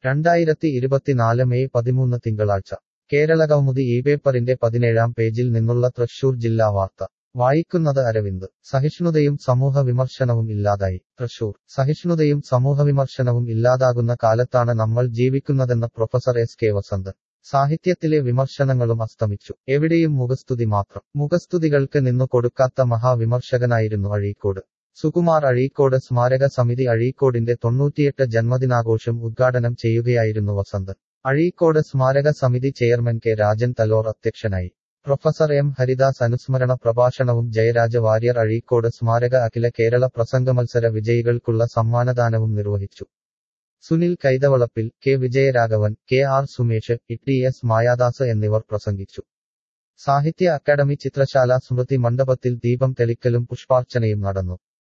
രണ്ടായിരത്തി ഇരുപത്തിനാല് മെയ് പതിമൂന്ന് തിങ്കളാഴ്ച കേരളകൗമുദി ഈ പേപ്പറിന്റെ പതിനേഴാം പേജിൽ നിന്നുള്ള തൃശൂർ ജില്ലാ വാർത്ത വായിക്കുന്നത് അരവിന്ദ് സഹിഷ്ണുതയും സമൂഹ വിമർശനവും ഇല്ലാതായി തൃശൂർ സഹിഷ്ണുതയും സമൂഹവിമർശനവും ഇല്ലാതാകുന്ന കാലത്താണ് നമ്മൾ ജീവിക്കുന്നതെന്ന് പ്രൊഫസർ എസ് കെ വസന്തൻ സാഹിത്യത്തിലെ വിമർശനങ്ങളും അസ്തമിച്ചു എവിടെയും മുഖസ്തുതി മാത്രം മുഖസ്തുതികൾക്ക് നിന്നു കൊടുക്കാത്ത മഹാവിമർശകനായിരുന്നു അഴീക്കോട് സുകുമാർ അഴീക്കോട് സ്മാരക സമിതി അഴീക്കോടിന്റെ തൊണ്ണൂറ്റിയെട്ട് ജന്മദിനാഘോഷം ഉദ്ഘാടനം ചെയ്യുകയായിരുന്നു വസന്തൻ അഴീക്കോട് സ്മാരക സമിതി ചെയർമാൻ കെ രാജൻ തലോർ അധ്യക്ഷനായി പ്രൊഫസർ എം ഹരിദാസ് അനുസ്മരണ പ്രഭാഷണവും ജയരാജ വാര്യർ അഴീക്കോട് സ്മാരക അഖില കേരള പ്രസംഗമത്സര വിജയികൾക്കുള്ള സമ്മാനദാനവും നിർവഹിച്ചു Sunil Kaithavalappil K Vijayaraghavan K R Sumesh E S Mayadas എന്നിവർ പ്രസംഗിച്ചു സാഹിത്യ അക്കാദമി ചിത്രശാല സ്മൃതി മണ്ഡപത്തിൽ ദീപം തെളിക്കലും പുഷ്പാർച്ചനയും നടന്നു